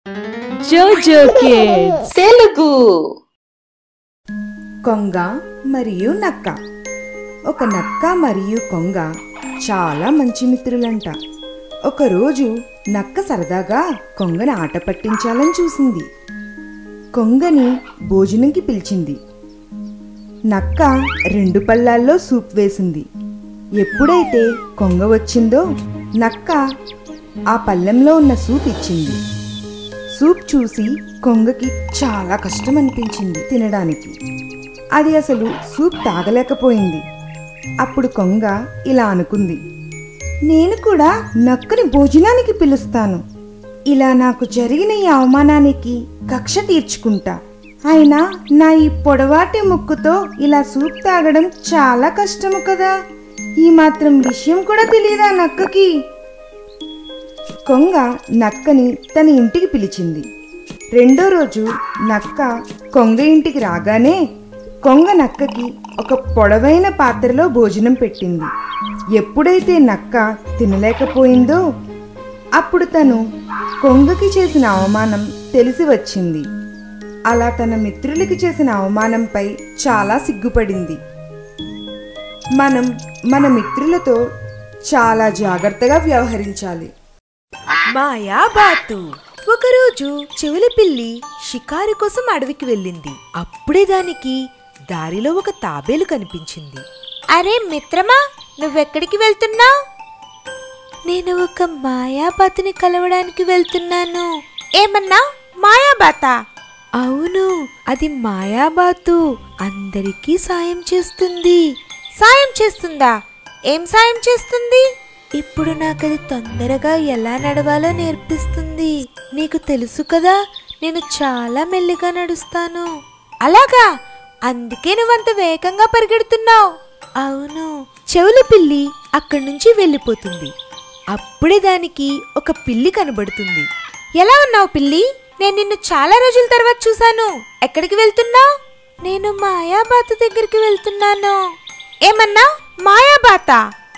జోజో కిడ్స్ తెలుగు కొంగ మరియు నక్క ఒక నక్క మరియు కొంగ చాలా మంచి మిత్రులంట ఒకరోజు నక్క సరదాగా కొంగని ఆట పట్టించాలని చూసింది కొంగని భోజనంకి పిలిచింది నక్క రెండు పళ్ళాల్లో సూప్ వేసింది ఎప్పుడైతే కొంగ వచ్చిందో నక్క ఆ పళ్ళెంలో ఉన్న సూప్ ఇచ్చింది సూప్ చూసి కొంగకి చాలా కష్టం అనిపించింది తినడానికి అది అసలు సూప్ తాగలేకపోయింది అప్పుడు కొంగ ఇలా అనుకుంది నేను కూడా నక్కని భోజనానికి పిలుస్తాను ఇలా నాకు జరిగిన ఈ అవమానానికి కక్ష తీర్చుకుంటా అయినా నా ఈ పొడవాటి ముక్కుతో ఇలా సూప్ తాగడం చాలా కష్టము కదా ఈ మాత్రం విషయం కూడా తెలియదా నక్కకి కొంగ నక్కని తన ఇంటికి పిలిచింది రెండో రోజు నక్క కొంగ ఇంటికి రాగానే కొంగ నక్కకి ఒక పొడవైన పాత్రలో భోజనం పెట్టింది ఎప్పుడైతే నక్క తినలేకపోయిందో అప్పుడు తను కొంగకి చేసిన అవమానం తెలిసి వచ్చింది అలా తన మిత్రులకి చేసిన అవమానంపై చాలా సిగ్గుపడింది మనం మన మిత్రులతో చాలా జాగ్రత్తగా వ్యవహరించాలి మాయాబాతు ఒకరోజు చెవుల పిల్లి షికారు కోసం అడవికి వెళ్ళింది అప్పుడే దానికి దారిలో ఒక తాబేలు కనిపించింది అరే మిత్రమా నువ్వెక్కడికి వెళ్తున్నావు నేను ఒక మాయాబాతుని కలవడానికి వెళ్తున్నాను ఏమన్నా మాయాబాత అవును అది మాయాబాతు అందరికీ సాయం చేస్తుంది సాయం చేస్తుందా ఏం సాయం చేస్తుంది ఇప్పుడు నాకు అది తొందరగా ఎలా నడవాలో నేర్పిస్తుంది నీకు తెలుసు కదా నేను చాలా మెల్లిగా నడుస్తాను అలాగా అందుకే నువ్వంత వేగంగా పరిగెడుతున్నావు అవును చెవుల పిల్లి అక్కడి నుంచి వెళ్ళిపోతుంది అప్పుడే దానికి ఒక పిల్లి కనబడుతుంది ఎలా ఉన్నావు పిల్లి నేను నిన్ను చాలా రోజుల తర్వాత చూశాను ఎక్కడికి వెళ్తున్నావు నేను మాయాబాత దగ్గరికి వెళ్తున్నాను ఏమన్నా మాయాబాత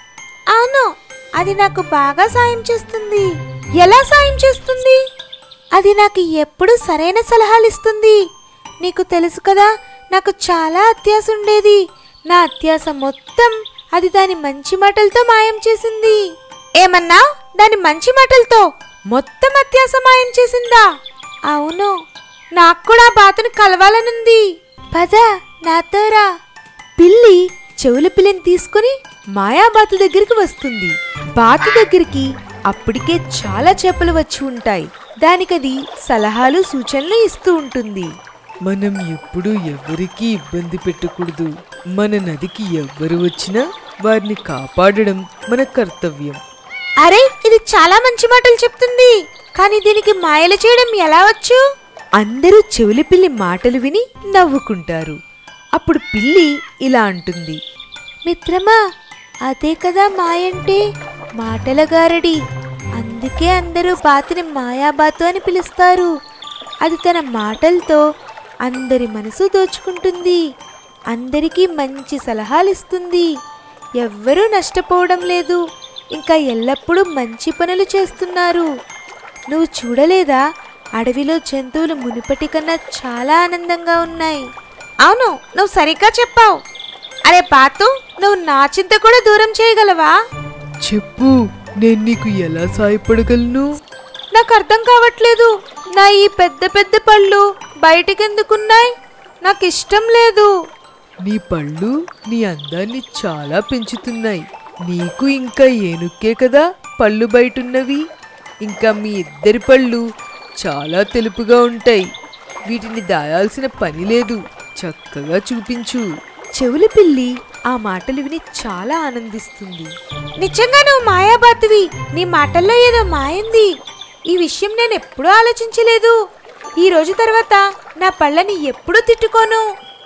అవును అది నాకు బాగా సాయం చేస్తుంది ఎలా సాయం చేస్తుంది అది నాకు ఎప్పుడు సరైన సలహాలు ఇస్తుంది నీకు తెలుసు కదా నాకు చాలా అత్యాస ఉండేది నా అత్యాస మొత్తం అది దాని మంచి మాటలతో మాయం చేసింది ఏమన్నా దాని మంచి మాటలతో మొత్తం అత్యాస మాయం చేసిందా అవును నాకు కూడా ఆ బాతుని కలవాలనుంది పద నాతో రా పిల్లి చెవుల పిల్లిని తీసుకుని మాయాబాతు దగ్గరికి వస్తుంది బాతు దగ్గరికి అప్పటికే చాలా చేపలు వచ్చి ఉంటాయి దానికది సలహాలు సూచనలు ఇస్తూ ఉంటుంది మనం ఎప్పుడూ ఎవరికీ ఇబ్బంది పెట్టకూడదు మన నదికి ఎవ్వరు వచ్చినా వారిని కాపాడడం మన కర్తవ్యం అరే ఇది చాలా మంచి మాటలు చెప్తుంది కానీ దీనికి మాయలు చేయడం ఎలా వచ్చు అందరూ చెవులి పిల్లి మాటలు విని నవ్వుకుంటారు అప్పుడు పిల్లి ఇలా అంటుంది మిత్రమా అదే కదా మాయంటే మాటల గారడి అందుకే అందరూ బాతుని మాయాబాతు అని పిలుస్తారు అది తన మాటలతో అందరి మనసు దోచుకుంటుంది అందరికీ మంచి సలహాలు ఇస్తుంది ఎవ్వరూ నష్టపోవడం లేదు ఇంకా ఎల్లప్పుడూ మంచి పనులు చేస్తున్నారు నువ్వు చూడలేదా అడవిలో జంతువులు మునుపటి కన్నా చాలా ఆనందంగా ఉన్నాయి అవును నువ్వు సరిగ్గా చెప్పావు అరే పాతు నువ్వు నా చింత కూడా దూరం చేయగలవా చెప్పు నేను నీకు ఎలా సాయపడగలను నాకు అర్థం కావట్లేదు నా ఈ పెద్ద పెద్ద పళ్ళు బయటికెందుకున్నాయి నాకు ఇష్టం లేదు నీ పళ్ళు నీ అందాన్ని చాలా పెంచుతున్నాయి నీకు ఇంకా ఏనుక్కే కదా పళ్ళు బయటున్నవి ఇంకా మీ ఇద్దరి పళ్ళు చాలా తెలుపుగా ఉంటాయి వీటిని దాయాల్సిన పని లేదు చక్కగా చూపించు చెవుల పిల్లి ఆ మాటలు విని చాలా ఆనందిస్తుంది నిజంగా నువ్వు మాయాబాతువి నీ మాటల్లో ఏదో మాయింది ఈ విషయం నేను ఎప్పుడూ ఆలోచించలేదు ఈ రోజు తర్వాత నా పళ్ళని ఎప్పుడూ తిట్టుకోను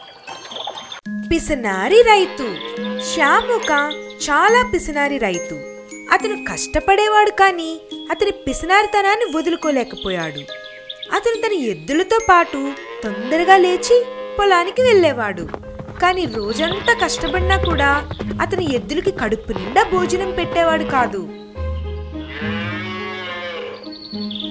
పిసనారి రైతు శ్యాముక చాలా పిసినారి రైతు అతను కష్టపడేవాడు కానీ అతని పిసినారితనాన్ని వదులుకోలేకపోయాడు అతను తన ఎద్దులతో పాటు తొందరగా లేచి పొలానికి వెళ్ళేవాడు కానీ రోజంతా కష్టపడినా కూడా అతని ఎద్దులకి కడుపు నిండా భోజనం పెట్టేవాడు కాదు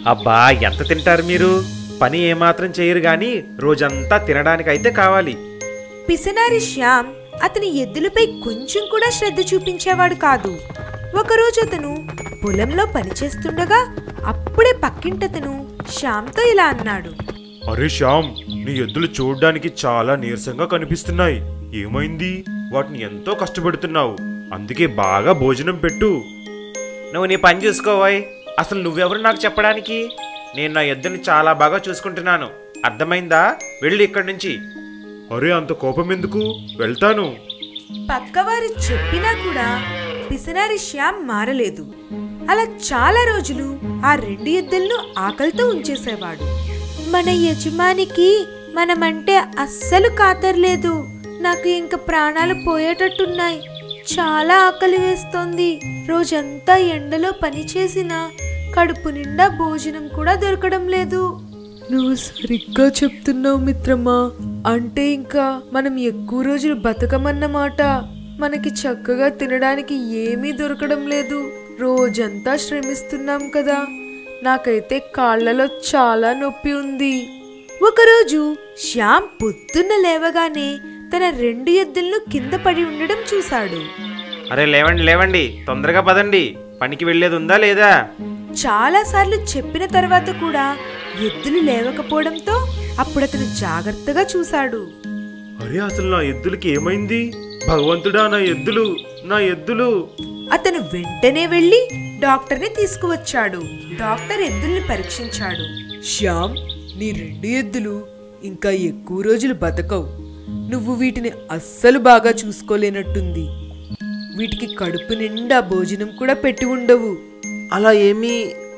అబ్బా ఎంత తింటారు మీరు పని ఏమాత్రం చేయరు గాని రోజంతా తినడానికైతే కావాలి పిసనారి శ్యామ్ అతని ఎద్దులపై కొంచెం కూడా శ్రద్ధ చూపించేవాడు కాదు ఒకరోజు అతను పొలంలో పనిచేస్తుండగా అప్పుడే పక్కింటతను శ్యామ్తో ఇలా అన్నాడు అరే శ్యామ్ నీ ఎద్దులు చూడడానికి చాలా నీరసంగా కనిపిస్తున్నాయి ఏమైంది వాటిని ఎంతో కష్టపెడుతున్నావు అందుకే బాగా భోజనం పెట్టు నువ్వు నీ పని చూసుకోవాయ్ అసలు నువ్వెవరు నాకు చెప్పడానికి నేను నా ఎద్దుని చాలా బాగా చూసుకుంటున్నాను అర్థమైందా వెళ్ళి ఇక్కడి నుంచి అరే అంత కోపం ఎందుకు వెళ్తాను పక్కవారు చెప్పినా కూడా పిసనారి శ్యామ్ మారలేదు అలా చాలా రోజులు ఆ రెండు ఎద్దులను ఆకలితో ఉంచేసేవాడు మన యజమానికి మనమంటే అస్సలు కాతర్లేదు నాకు ఇంక ప్రాణాలు పోయేటట్టున్నాయి చాలా ఆకలి వేస్తోంది రోజంతా ఎండలో పనిచేసినా కడుపు నిండా భోజనం కూడా దొరకడం లేదు నువ్వు సరిగ్గా చెప్తున్నావు మిత్రమా అంటే ఇంకా మనం ఎక్కువ రోజులు బతకమన్నమాట మనకి చక్కగా తినడానికి ఏమీ దొరకడం లేదు రోజంతా శ్రమిస్తున్నాం కదా నాకైతే కాళ్ళలో చాలా నొప్పి ఉంది ఒకరోజు శ్యామ్ పొద్దున్న లేవగానే తన రెండు ఎద్దులను కింద పడి ఉండడం చూశాడు అరే లేవండి లేవండి తొందరగా పదండి పనికి వెళ్ళేది ఉందా లేదా చాలాసార్లు చెప్పిన తర్వాత కూడా ఎద్దులు లేవకపోవడంతో అప్పుడు అతను జాగ్రత్తగా చూశాడు అరే అసలు నా ఎద్దులకి ఏమైంది భగవంతుడా నా ఎద్దులు నా ఎద్దులు అతను వెంటనే వెళ్ళి డాక్టర్ని తీసుకువచ్చాడు డాక్టర్ ఎద్దుల్ని పరీక్షించాడు శ్యామ్ నీ రెండు ఎద్దులు ఇంకా ఎక్కువ రోజులు బతకవు నువ్వు వీటిని అస్సలు బాగా చూసుకోలేనట్టుంది వీటికి కడుపు నిండా భోజనం కూడా పెట్టి ఉండవు అలా ఏమీ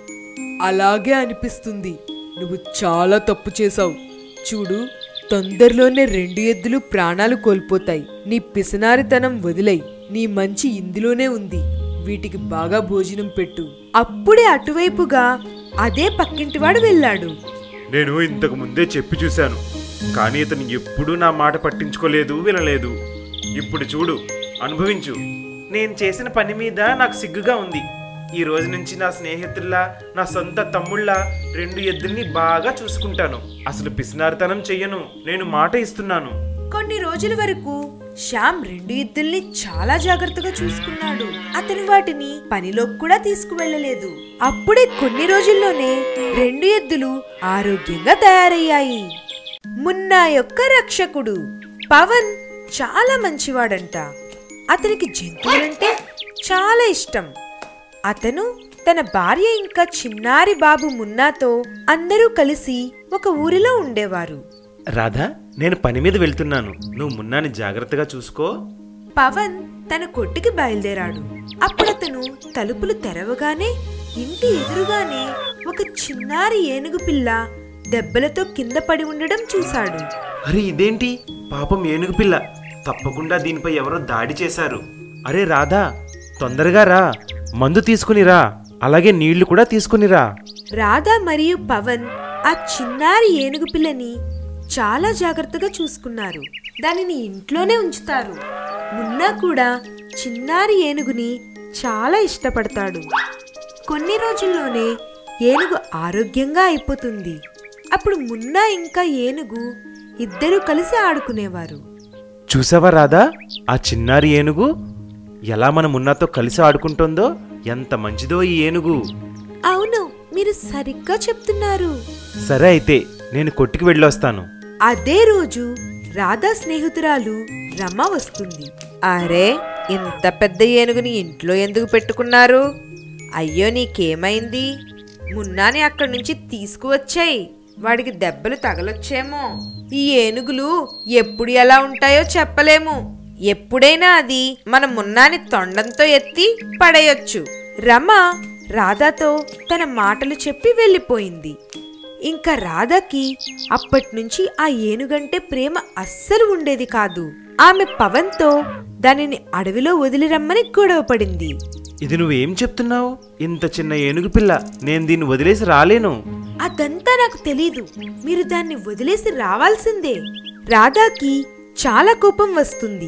అలాగే అనిపిస్తుంది నువ్వు చాలా తప్పు చేశావు చూడు తొందరలోనే రెండు ఎద్దులు ప్రాణాలు కోల్పోతాయి నీ పిసనారితనం వదిలై నీ మంచి ఇందులోనే ఉంది వీటికి బాగా భోజనం పెట్టు అప్పుడే అటువైపుగా అదే పక్కింటివాడు వెళ్ళాడు నేను ఇంతకు ముందే చెప్పి చూశాను కానీ ఇతను ఎప్పుడూ నా మాట పట్టించుకోలేదు వినలేదు ఇప్పుడు చూడు అనుభవించు నేను చేసిన పని మీద నాకు సిగ్గుగా ఉంది ఈ రోజు నుంచి నా స్నేహితుల్లా నా సొంత తమ్ముళ్ళ రెండు ఎద్దుల్ని బాగా చూసుకుంటాను అసలు పిసినారితనం చెయ్యను నేను మాట ఇస్తున్నాను కొన్ని రోజుల వరకు శ్యామ్ రెండు ఎద్దుల్ని చాలా జాగ్రత్తగా చూసుకున్నాడు అతను వాటిని పనిలోకి కూడా తీసుకువెళ్ళలేదు అప్పుడే కొన్ని రోజుల్లోనే రెండు ఎద్దులు ఆరోగ్యంగా తయారయ్యాయి మున్నా యొక్క రక్షకుడు పవన్ చాలా మంచివాడంట అతనికి జంతువులంటే చాలా ఇష్టం అతను తన భార్య ఇంకా చిన్నారి బాబు మున్నాతో అందరూ కలిసి ఒక ఊరిలో ఉండేవారు రాధా నేను పని మీద వెళ్తున్నాను నువ్వు మున్నాని జాగ్రత్తగా చూసుకో పవన్ తన కొట్టుకి బయలుదేరాడు అప్పుడతను తలుపులు తెరవగానే ఇంటి ఎదురుగానే ఒక చిన్నారి ఏనుగు పిల్ల దెబ్బలతో కింద పడి ఉండడం చూశాడు అరే ఇదేంటి పాపం ఏనుగు పిల్ల తప్పకుండా దీనిపై ఎవరో దాడి చేశారు అరే రాధా తొందరగా రా మందు తీసుకునిరా అలాగే నీళ్లు కూడా తీసుకునిరా రాధా మరియు పవన్ ఆ చిన్నారి ఏనుగు పిల్లని చాలా జాగ్రత్తగా చూసుకున్నారు దానిని ఇంట్లోనే ఉంచుతారు మున్నా కూడా చిన్నారి ఏనుగుని చాలా ఇష్టపడతాడు కొన్ని రోజుల్లోనే ఏనుగు ఆరోగ్యంగా అయిపోతుంది అప్పుడు మున్నా ఇంకా ఏనుగు ఇద్దరూ కలిసి ఆడుకునేవారు చూసావా రాధా ఆ చిన్నారి ఏనుగు ఎలా మన మున్నాతో కలిసి ఆడుకుంటుందో ఎంత మంచిదో ఈ ఏనుగు అవును మీరు సరిగ్గా చెప్తున్నారు సరే అయితే నేను కొట్టుకు వెళ్ళొస్తాను అదే రోజు రాధా స్నేహితురాలు రమ వస్తుంది అరే ఇంత పెద్ద ఏనుగుని ఇంట్లో ఎందుకు పెట్టుకున్నారు అయ్యో నీకేమైంది మున్నాని అక్కడి నుంచి తీసుకువచ్చాయి వాడికి దెబ్బలు తగలొచ్చేమో ఈ ఏనుగులు ఎప్పుడు ఎలా ఉంటాయో చెప్పలేము ఎప్పుడైనా అది మన మున్నాని తొండంతో ఎత్తి పడేయొచ్చు రమ రాధాతో తన మాటలు చెప్పి వెళ్ళిపోయింది ఇంకా రాధాకి అప్పట్నుంచి ఆ ఏనుగంటే ప్రేమ అస్సలు ఉండేది కాదు ఆమె పవన్తో దానిని అడవిలో వదిలి రమ్మని గొడవ పడింది ఇది నువ్వేం చెప్తున్నావు ఇంత చిన్న ఏనుగు పిల్ల నేను దీన్ని వదిలేసి రాలేను అదంతా నాకు తెలీదు మీరు దాన్ని వదిలేసి రావాల్సిందే రాధాకి చాలా కోపం వస్తుంది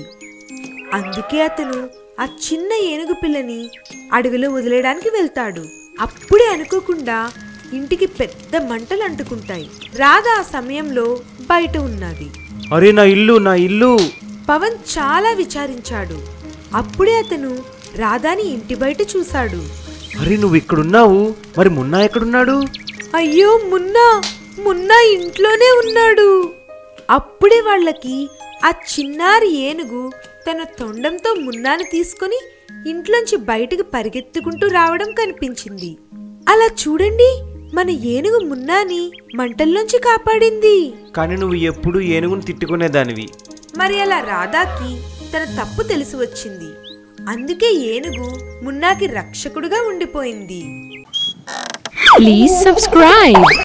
అందుకే అతను ఆ చిన్న ఏనుగు పిల్లని అడవిలో వదిలేయడానికి వెళ్తాడు అప్పుడే అనుకోకుండా ఇంటికి పెద్ద మంటలు అంటుకుంటాయి రాధ ఆ సమయంలో బయట ఉన్నది అరే నా ఇల్లు నా ఇల్లు పవన్ చాలా విచారించాడు అప్పుడే అతను రాధాని ఇంటి బయట చూశాడు అరే నువ్వు ఇక్కడున్నావు మరి మున్నా ఎక్కడున్నాడు అయ్యో మున్నా మున్నా ఇంట్లోనే ఉన్నాడు అప్పుడే వాళ్ళకి ఆ చిన్నారి ఏనుగు తన తొండంతో మున్నాని తీసుకొని ఇంట్లోంచి బయటకు పరిగెత్తుకుంటూ రావడం కనిపించింది అలా చూడండి మన ఏనుగు మున్నాని మంటల్లోంచి కాపాడింది కానీ నువ్వు ఎప్పుడు ఏనుగును తిట్టుకునేదానివి మరి అలా రాధాకి తన తప్పు తెలిసి వచ్చింది అందుకే ఏనుగు మున్నాకి రక్షకుడుగా ఉండిపోయింది Please subscribe.